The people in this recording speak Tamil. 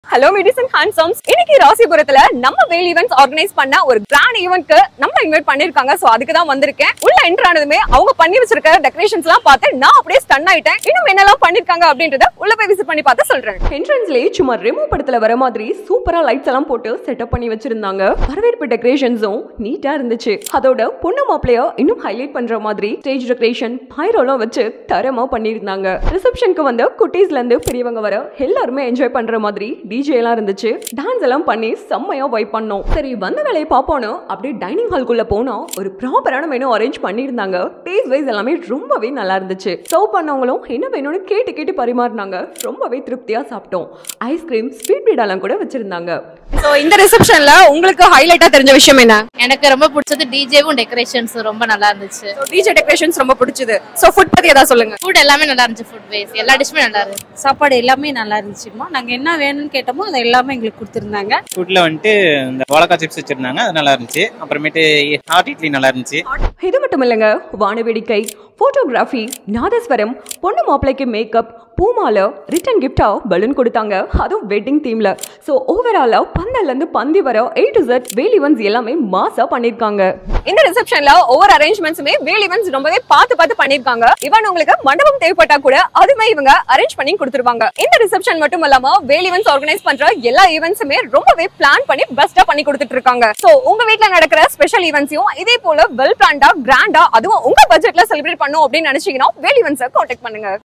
ஹலோ மிடிஸ் அண்ட் ஹேண்ட்ஸம்ஸ் இன்னைக்கு ராசிபுரத்துல நம்ம வேல் ஈவெண்ட்ஸ் ஆர்கனைஸ் பண்ண ஒரு கிராண்ட் ஈவென்ட்க்கு நம்ம இன்வைட் பண்ணிருக்காங்க சோ அதுக்கு தான் வந்திருக்கேன் உள்ள என்டர் ஆனதுமே அவங்க பண்ணி வச்சிருக்க டெக்கரேஷன்ஸ் எல்லாம் பார்த்து நான் அப்படியே ஸ்டன் ஆயிட்டேன் இன்னும் என்னெல்லாம் பண்ணிருக்காங்க அப்படின்றத உள்ள போய் விசிட் பண்ணி பார்த்து சொல்றேன் என்ட்ரன்ஸ்லயே சும்மா ரெமோ படத்துல வர மாதிரி சூப்பரா லைட்ஸ் எல்லாம் போட்டு செட்டப் பண்ணி வச்சிருந்தாங்க வரவேற்பு டெக்கரேஷன்ஸும் நீட்டா இருந்துச்சு அதோட பொண்ணு மாப்பிளைய இன்னும் ஹைலைட் பண்ற மாதிரி ஸ்டேஜ் டெக்கரேஷன் பைரோலாம் வச்சு தரமா பண்ணியிருந்தாங்க ரிசப்ஷனுக்கு வந்து குட்டீஸ்ல இருந்து பெரியவங்க வர எல்லாருமே என்ஜாய் பண்ற மாதிரி டிஜே எல்லாம் இருந்துச்சு டான்ஸ் எல்லாம் பண்ணி செம்மையா வைப் பண்ணோம் சரி வந்த வேலையை பார்ப்போன்னு அப்படியே டைனிங் ஹால்குள்ள போனோம் ஒரு ப்ராப்பரான மெனு அரேஞ்ச் பண்ணியிருந்தாங்க டேஸ்ட் வைஸ் எல்லாமே ரொம்பவே நல்லா இருந்துச்சு சர்வ் பண்ணவங்களும் என்ன வேணும்னு கேட்டு கேட்டு பரிமாறினாங்க ரொம்பவே திருப்தியா சாப்பிட்டோம் ஐஸ்கிரீம் ஸ்வீட் பீடாலாம் கூட வச்சிருந்தாங்க சோ இந்த ரிசப்ஷன்ல உங்களுக்கு ஹைலைட்டா தெரிஞ்ச விஷயம் என்ன எனக்கு ரொம்ப பிடிச்சது டிஜேவும் டெக்கரேஷன்ஸ் ரொம்ப நல்லா இருந்துச்சு டிஜே டெக்கரேஷன்ஸ் ரொம்ப பிடிச்சது சோ ஃபுட் பத்தி ஏதாவது சொல்லுங்க ஃபுட் எல்லாமே நல்லா இருந்துச்சு ஃபுட் வைஸ் எல்லா டிஷ்ஷுமே நல்லா இருந்துச்சு சாப்பாடு எல்லாமே நல்லா இருந்துச்சுமா நாங்கள் என்ன வேணும்னு கேட்டோமோ அது எல்லாமே எங்களுக்கு கொடுத்துருந்தாங்க ஃபுட்டில் வந்துட்டு இந்த வாழைக்காய் சிப்ஸ் வச்சுருந்தாங்க அது நல்லா இருந்துச்சு அப்புறமேட்டு ஹாட் இட்லி நல்லா இருந்துச்சு இது மட்டும் இல்லைங்க வானவேடிக்கை போட்டோகிராஃபி நாதஸ்வரம் பொண்ணு மாப்பிள்ளைக்கு மேக்கப் பூமால ரிட்டன் கிஃப்டா பலூன் கொடுத்தாங்க அதுவும் வெட்டிங் தீம்ல ஸோ ஓவராலா பந்தல்ல இருந்து பந்தி வர A to Z Vel events எல்லாமே மாசா பண்ணிருக்காங்க இந்த ரிசப்ஷன்ல ஒவ்வொரு அரேஞ்ச்மெண்ட்ஸுமே வேல் ஈவெண்ட்ஸ் ரொம்பவே பார்த்து பார்த்து பண்ணிருக்காங்க இவன் உங்களுக்கு மண்டபம் தேவைப்பட்டா கூட அதுமே இவங்க அரேஞ்ச் பண்ணி கொடுத்துருவாங்க இந்த ரிசப்ஷன் மட்டும் இல்லாம வேல் ஈவெண்ட்ஸ் ஆர்கனைஸ் பண்ற எல்லா ஈவெண்ட்ஸுமே ரொம்பவே பிளான் பண்ணி பெஸ்டா பண்ணி கொடுத்துட்டு இருக்காங்க சோ உங்க வீட்ல நடக்கிற ஸ்பெஷல் ஈவெண்ட்ஸையும் இதே போல வெல் பிளான்டா கிராண்டா அதுவும் உங்க பட்ஜெட்ல செலிப்ரேட் பண்ணும் அப்படின்னு நினைச்சீங்கன்னா வேல் ஈவெண்ட்ஸை கான்டாக்ட் பண்ணுங்க